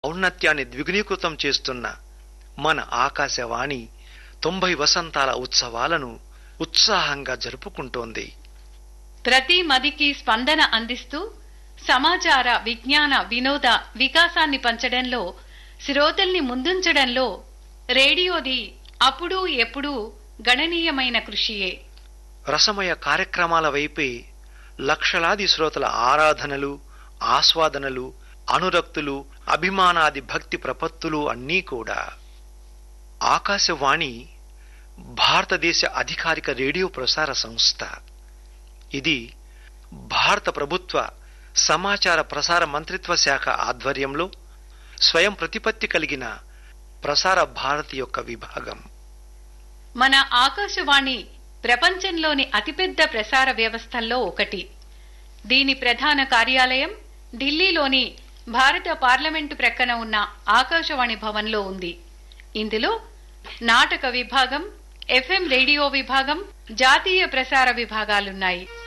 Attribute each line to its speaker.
Speaker 1: ఔన్నత్యాన్ని ద్విగుణీకృతం చేస్తున్న మన ఆకాశవాణి తొంభై వసంతాల ఉత్సవాలను ఉత్సాహంగా జరుపుకుంటోంది
Speaker 2: ప్రతి మదికి స్పందన అందిస్తూ సమాచార విజ్ఞాన వినోద వికాసాన్ని పంచడంలో శ్రోతల్ని ముందుంచడంలో రేడియోది అప్పుడు ఎప్పుడూ గణనీయమైన కృషియే
Speaker 1: రసమయ కార్యక్రమాల వైపే లక్షలాది శ్రోతల ఆరాధనలు ఆస్వాదనలు అనురక్తులు అభిమానాది భక్తి ప్రపత్తులు అన్నీ కూడా ఆకాశవాణి భారతదేశ అధికారిక రేడియో ప్రసార సంస్థ ఇది భారత ప్రభుత్వ సమాచార ప్రసార మంత్రిత్వ శాఖ ఆధ్వర్యంలో స్వయం ప్రతిపత్తి కలిగిన ప్రసార భారతి యొక్క విభాగం
Speaker 2: మన ఆకాశవాణి ప్రపంచంలోని అతిపెద్ద ప్రసార వ్యవస్థల్లో ఒకటి దీని ప్రధాన కార్యాలయం ఢిల్లీలోని భారత పార్లమెంటు ప్రక్కన ఉన్న ఆకాశవాణి భవన్లో ఉంది ఇందులో నాటక విభాగం ఎఫ్ఎం రేడియో విభాగం జాతీయ ప్రసార విభాగాలున్నాయి